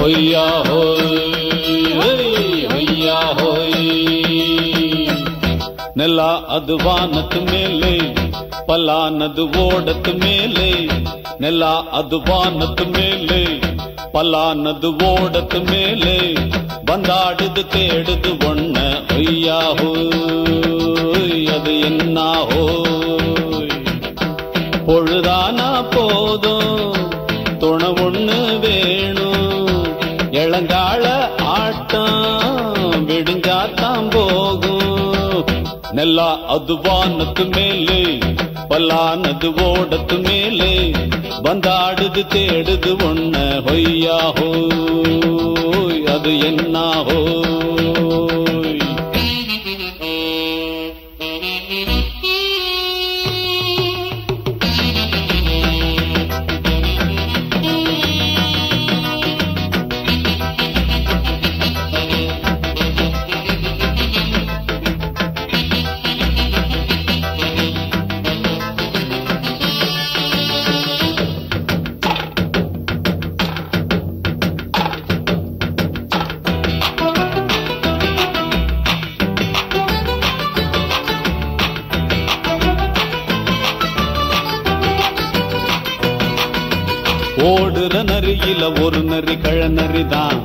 ஹொய்யா ஹோய் ஹொய்யா ஹோய் ನೆಲ ಅದು ವಾನದ ಮೇಲೆ ಪಲಾನದು ಓಡದ ಮೇಲೆ ನೆಲ ಅದು ವಾನದ ಮೇಲೆ ಪಲಾನದು ಓಡದ ಮೇಲೆ ಬಂದಾಡುದು தேடுது ஒண்ண ஒய்யா ஹோய் அது என்ன ஹோய் பொழுதானா போதும் துணை ஒண்ணு வேணும் இளங்கால ஆட்டம் விடுஞ்சாத்தான் போகும் நெல்லா அது வானத்து மேலே பல்லானது ஓடத்து மேலே வந்தாடுது தேடுது ஒண்ண ஹொய்யா ஹோய் அது என்ன ஹோய் ஓடுற நரியில ஒரு நரி கழநரிதான்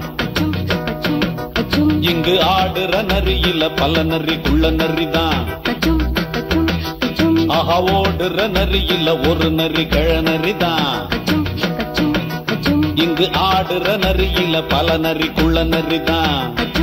இங்கு ஆடுற நரியில பல நரி குள்ள நரிதான் ஆஹா ஓடுற நரியில ஒரு நரி கழநரிதான் இங்கு ஆடுற நரியில பல நரி குள்ள நரிதான்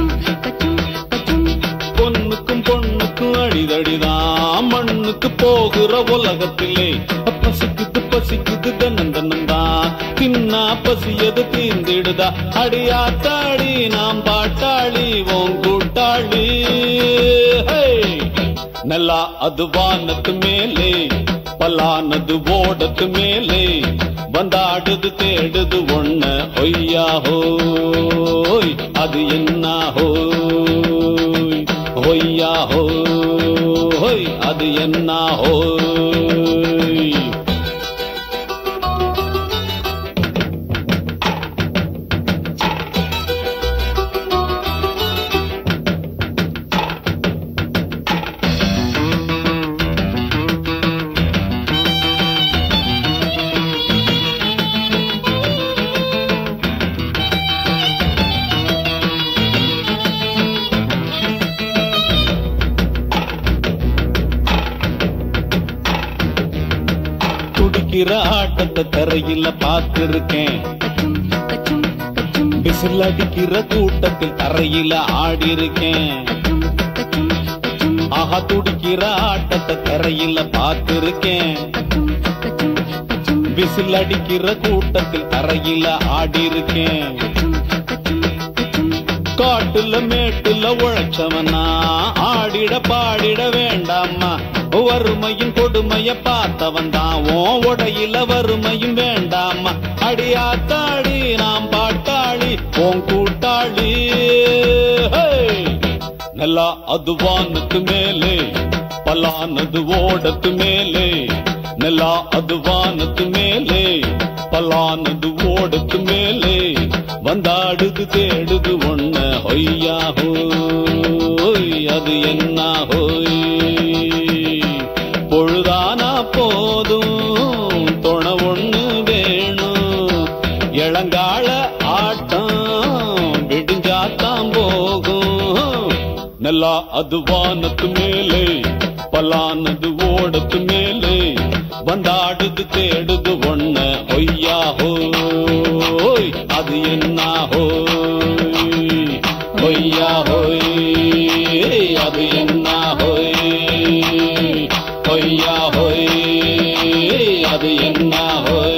பொண்ணுக்கும் பொண்ணுக்கும் அடிதடிதான் மண்ணுக்கு போகிற உலகத்திலே பசிக்குது பசிக்குது தன்னன் தன்னந்தான் தின்னா பசியது தீர்ந்திடுதா அடியாத்தாடி நாம் பாட்டாளி ஓன் கூட்டாளி ஹே! நல்லா அது வானத்து மேலே பலானது ஓடத்து மேலே வந்தாடுது தேடுது ஒண்ண ஒய்யா ஹோய் அது என்ன ஹோய் ஒய்யா ஹோய் அது என்ன ஹோய் துடிக்கிற ஆட்டத்தை தரையில பார்த்திருக்கேன் விசில் அடிக்கிற கூட்டத்தில் தரையில ஆடி இருக்கேன் ஆஹா துடிக்கிற ஆட்டத்தை தரையில பார்த்திருக்கேன் விசில் அடிக்கிற கூட்டத்தில் தரையில ஆடி இருக்கேன் காட்டுல மேட்டுல உழைச்சவனா ஆடிட பாடிட வேண்டாமா வறுமையின் கொடுமைய பார்த்தவன் தான் ஓ உடையில வறுமையும் வேண்டாமா அடியாத்தாடி நாம் பாட்டாளி ஓன் கூட்டாளி ஹே! நல்லா அது வானத்து மேலே பலானது ஓடத்து மேலே நல்லா அது வானத்து மேலே பலானது ஓடத்து மேலே வந்தாடுது தேடுது ஒண்ண ஹொய்யா ஹோய் அது என்ன ஹோய் பொழுதானா போதும் துணை ஒண்ணு வேணும் இளங்கால ஆட்டம் விடிஞ்சாத்தான் போகும் நல்லா அது வானத்து மேலே பலானது ஓடத்து மேலே வந்தாடுது தேடுது ஒண்ண ஒய்யா ஹோய் அது என்ன ஹோய் ஒய்யா ஹோய் அது என்ன ஹோய் ஒய்யா ஹோய் அது என்ன ஹோய்